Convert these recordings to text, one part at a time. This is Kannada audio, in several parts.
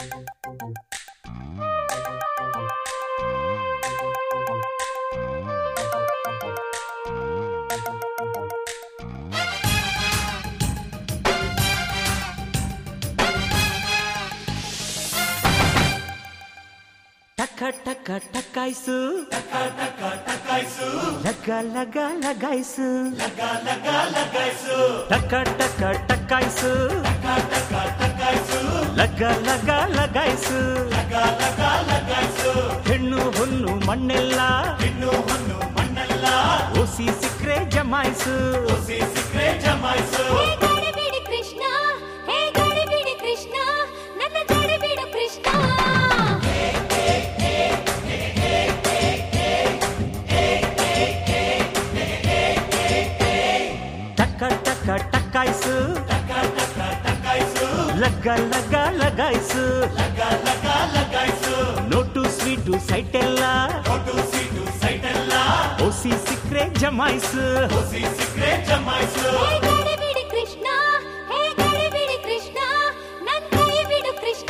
ಟಕ ಟಕ ಟಕಾಯ್ಸು ಲಗ ಲಗ ಲಗಾಯ್ಸು ಟಕ ಟಕ ಟಕಾಯ್ಸು ಲಗ ಲಗ ಲಗಾಯ್ಸು ಹೆಣ್ಣು ಹೊನ್ನು ಮಣ್ಣೆಲ್ಲ ಒಸಿ ಸಿಕ್ರೆ ಜಮಾಯ್ಸು ಹೇ ಗಡಿಬಿಡಿ ಕೃಷ್ಣ ಹೇ ಗಡಿಬಿಡಿ ಕೃಷ್ಣ ನನ್ನ ಗಡಿಬಿಡು ಕೃಷ್ಣ ಟಕ ಟಕ ಟಕಾಯ್ಸು ಲಗ ಲಗ ಲಗಾಯ್ಸು ನೋಟು ಸ್ವೀಟು ಸೈಟ್ ಎಲ್ಲ ಒಸಿ ಸಿಕ್ರೆ ಜಮಾಯ್ಸು ಹೇ ಗಡಿಬಿಡಿ ಕೃಷ್ಣ ಹೇ ಗಡಿಬಿಡಿ ಕೃಷ್ಣ ನನ್ನ ಗಡಿಬಿಡು ಕೃಷ್ಣ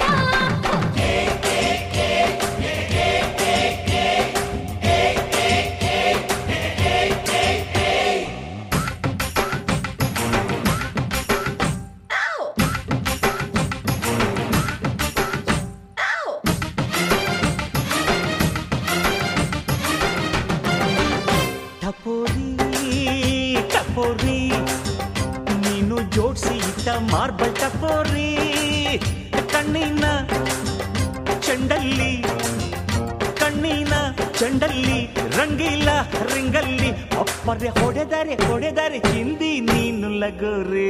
ಟಪೋರಿ ಟಪೋರಿ ನೀನು ಜೋಡ್ಸಿ ಇಟ್ಟ ಮಾರ್ಬಲ್ ಟಪೋರಿ ಕಣ್ಣಿನ ಚೆಂಡಲ್ಲಿ ಕಣ್ಣಿನ ಚೆಂಡಲ್ಲಿ ರಂಗಿಲ್ಲ ರಿಂಗಲ್ಲಿ ಅಪ್ಪರೆ ಹೊಡೆದರೆ ಹೊಡೆದರೆ ಹಿಂದಿ ನೀನು ಲಗೋರಿ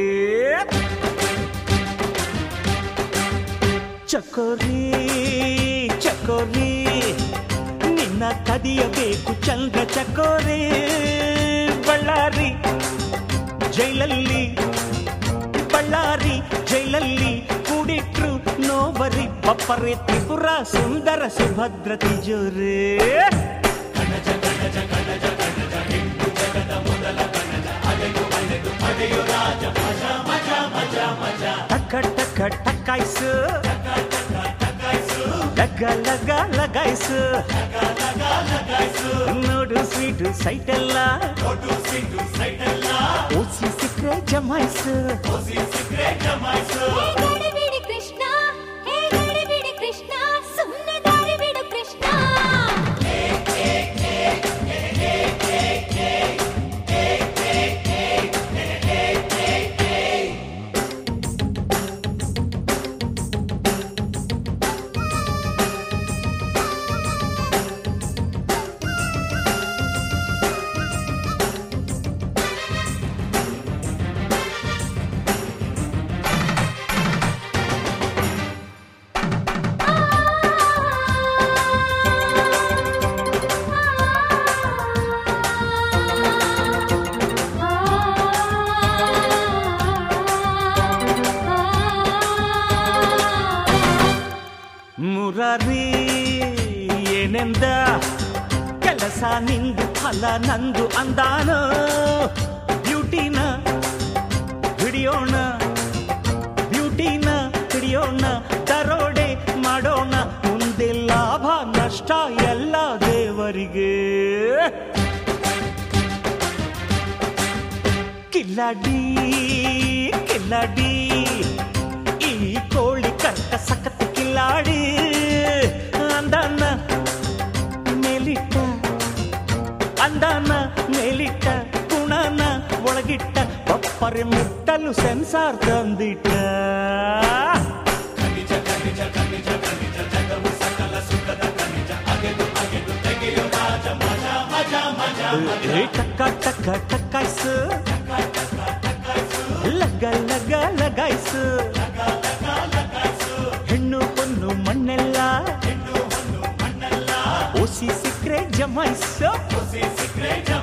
ಚಕೋರಿ ಚಕೋರಿ ನಿನ್ನ ಕದಿಯಬೇಕು ಚಂದ್ರ ಚಕೋರಿ ಬಳ್ಳಾರಿ ಜೈಲಲ್ಲಿ ಬಳ್ಳಾರಿ ಜೈಲಲ್ಲಿ ಕೂಡಿಟ್ರು ನೋವರಿ ಪಪ್ಪರೆ ತ್ರಿಪುರ ಸುಂದರ ಸುಭದ್ರ ತಿಜೋರೇ ಟಕ ಟಕ ಟಕಾಯ್ಸು ಲಗ ಲಗ ಲಗಾಯ್ಸು ನೋಡು ಸ್ವೀಟು ಸೈಟ್ ಎಲ್ಲ ಓಸಿ ಸಿಕ್ರೆ ಜಮಾಯ್ಸು ಹೇ ಗಡಿಬಿಡಿ ಕೃಷ್ಣ ಹೇ ಗಡಿಬಿಡಿ ಕೃಷ್ಣ ಸುಮ್ಮನೆ ದಾರಿ ಬಿಡು ಕೃಷ್ಣ ಮುರಾರಿ ಏನೆಂದ ಕೆಲಸ ನಿಂದು ಫಲ ನಂದು ಅಂದಾನ ಬ್ಯೂಟಿನ ಹಿಡಿಯೋಣ ಬ್ಯೂಟಿನ ಹಿಡಿಯೋಣ ದರೋಡೆ ಮಾಡೋಣ ಮುಂದೆ ಲಾಭ ನಷ್ಟ ಎಲ್ಲ ದೇವರಿಗೆ ಕಿಲ್ಲಾಡಿ ಕಿಲ್ಲಾಡಿ ಈ ಕೋಳಿ ಕರ್ಕ ಸಖತ್ ಕಿಲ್ಲಾಡಿ ಅಂದಾನ ಮೇಲಿಟ್ಟ ಅಂದಾನ ಮೇಲಿಟ್ಟ ಗುಣನ ಒಳಗಿಟ್ಟ ಬಪ್ಪರೆ ಮುಟ್ಟಲು ಸೆನ್ಸಾರ್ ತಂದಿಟ್ಟ ಏ ಟಕ್ಕ ಟಕ್ಕ ಟಕ್ಕಾಯ್ಸು ಲಗ ಲಗ ಲಗಾಯ್ಸು ಹೆಣ್ಣು ಹೊನ್ನು ಮಣ್ಣೆಲ್ಲ ಓಸಿ ಸಿಕ್ರೆ ಜಮಾಯ್ಸು